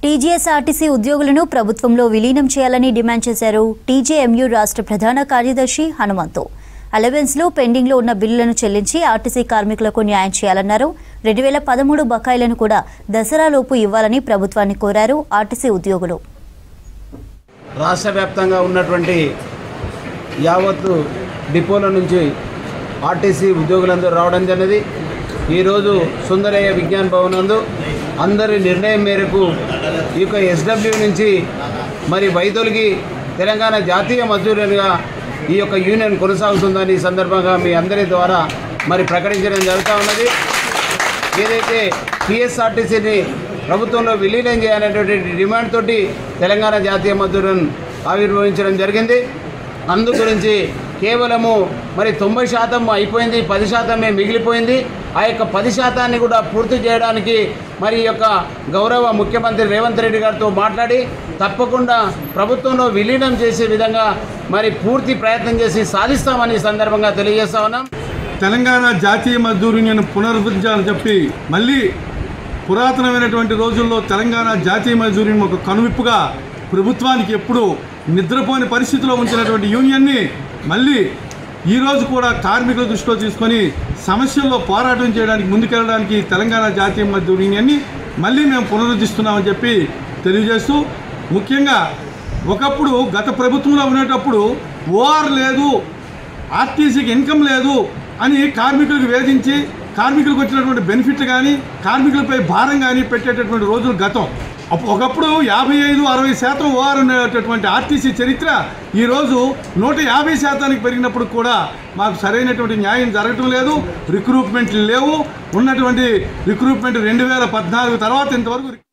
TGSRTC ఉద్యోగులను ప్రభుత్వంలో విలీనం చేయాలని డిమాండ్ చేశారు టీజేఎంయూ రాష్ట్ర ప్రధాన కార్యదర్శి హనుమంతు అలవెన్స్లో పెండింగ్లో ఉన్న బిల్లులను చెల్లించి ఆర్టీసీ కార్మికులకు న్యాయం చేయాలన్నారు రెండు వేల పదమూడు బకాయిలను కూడా దసరాలోపు ఇవ్వాలని ప్రభుత్వాన్ని కోరారు ఆర్టీసీ ఉద్యోగులు రాష్ట్ర వ్యాప్తంగా ఉన్నటువంటి యావత్తు డిపోల నుంచి ఆర్టీసీ ఉద్యోగులందరూ రావడం జరిగినది ఈరోజు సుందరయ్య విజ్ఞాన్ భవన్ నందు అందరి నిర్ణయం మేరకు ఈ యొక్క ఎస్డబ్ల్యూ నుంచి మరి వైదొలిగి తెలంగాణ జాతీయ మజ్దూరునిగా ఈ యొక్క యూనియన్ కొనసాగుతుందని ఈ సందర్భంగా మీ అందరి ద్వారా మరి ప్రకటించడం జరుగుతూ ఉన్నది ఏదైతే టీఎస్ఆర్టీసీని ప్రభుత్వంలో విలీనం చేయాలనేటువంటి డిమాండ్ తోటి తెలంగాణ జాతీయ మద్దతులను ఆవిర్భవించడం జరిగింది అందు గురించి కేవలము మరి తొంభై శాతం అయిపోయింది పది శాతమే మిగిలిపోయింది ఆ యొక్క పది శాతాన్ని కూడా పూర్తి చేయడానికి మరి ఈ యొక్క గౌరవ ముఖ్యమంత్రి రేవంత్ రెడ్డి గారితో మాట్లాడి తప్పకుండా ప్రభుత్వంలో విలీనం చేసే విధంగా మరి పూర్తి ప్రయత్నం చేసి సాధిస్తామని ఈ సందర్భంగా తెలియజేస్తా ఉన్నాం తెలంగాణ జాతీయ మజ్దూర్ యూనియన్ పునరుద్ధరించాలని చెప్పి మళ్ళీ పురాతనమైనటువంటి రోజుల్లో తెలంగాణ జాతీయ మజ్దూర్ యూనియన్ ఒక కనువిప్పుగా ప్రభుత్వానికి ఎప్పుడు నిద్రపోని పరిస్థితిలో ఉంచినటువంటి యూనియన్ని మళ్ళీ ఈరోజు కూడా కార్మికుల దృష్టిలో తీసుకొని సమస్యల్లో పోరాటం చేయడానికి ముందుకెళ్ళడానికి తెలంగాణ జాతీయ మజ్దూర్ యూనియన్ని మళ్ళీ మేము పునరుద్ధరిస్తున్నామని చెప్పి తెలియజేస్తూ ముఖ్యంగా ఒకప్పుడు గత ప్రభుత్వంలో ఉండేటప్పుడు ఓఆర్ లేదు ఆర్టీసీకి ఇన్కమ్ లేదు అని కార్మికులకు వేధించి కార్మికులకు వచ్చినటువంటి బెనిఫిట్లు కానీ కార్మికులపై భారం కానీ పెట్టేటటువంటి రోజులు గతం అప్పు- ఒకప్పుడు యాభై ఐదు అరవై శాతం ఓఆర్ ఉండేటటువంటి ఆర్టీసీ చరిత్ర ఈరోజు నూట యాభై శాతానికి పెరిగినప్పుడు కూడా మాకు సరైనటువంటి న్యాయం జరగటం లేదు రిక్రూట్మెంట్లు లేవు ఉన్నటువంటి రిక్రూట్మెంట్ రెండు వేల పద్నాలుగు తర్వాత ఇంతవరకు